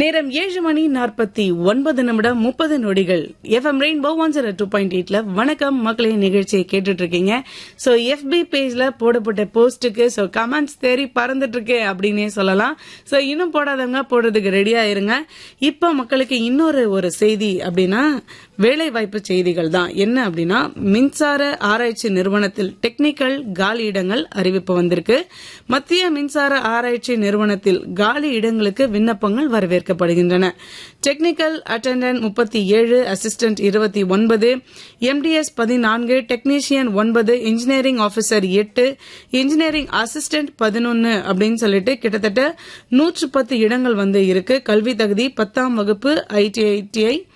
நேரம் ஏழு மணி நாற்பத்தி ஒன்பது நிமிடம் முப்பது நொடிகள் FM rainbow one zero two point எயிட்ல வணக்கம் மக்களே நிகழ்ச்சியை கேட்டுட்டு இருக்கீங்க சோ எஃபி பேஜ்ல போடப்பட்ட போஸ்ட்டுக்கு சோ கமெண்ட்ஸ் தேறி பறந்துட்டு இருக்கு அப்படின்னே சொல்லலாம் சோ இன்னும் போடாதவங்க போடுறதுக்கு ரெடியா இருங்க இப்ப மக்களுக்கு இன்னொரு ஒரு செய்தி அப்படின்னா வேலை வாய்ப்பு செய்திகள் தான் என்ன அப்படின்னா மின்சார ஆராய்ச்சி நிறுவனத்தில் டெக்னிக்கல் காலி இடங்கள் அறிவிப்பு வந்திருக்கு மத்திய மின்சார ஆராய்ச்சி நிறுவனத்தில் காலி இடங்களுக்கு விண்ணப்பங்கள் வரவேற்கப்படுகின்றன டெக்னிக்கல் அட்டெண்டன்ட் முப்பத்தி ஏழு அசிஸ்டன்ட் இருபத்தி ஒன்பது எம்டிஎஸ் பதினான்கு டெக்னீஷியன் ஒன்பது இன்ஜினியரிங் ஆபீசர் எட்டு இன்ஜினியரிங் அசிஸ்டன்ட் பதினொன்னு அப்படின்னு சொல்லிட்டு கிட்டத்தட்ட நூற்று பத்து இடங்கள் வந்து இருக்கு கல்வி தகுதி பத்தாம் வகுப்பு ஐடிஐடிஐ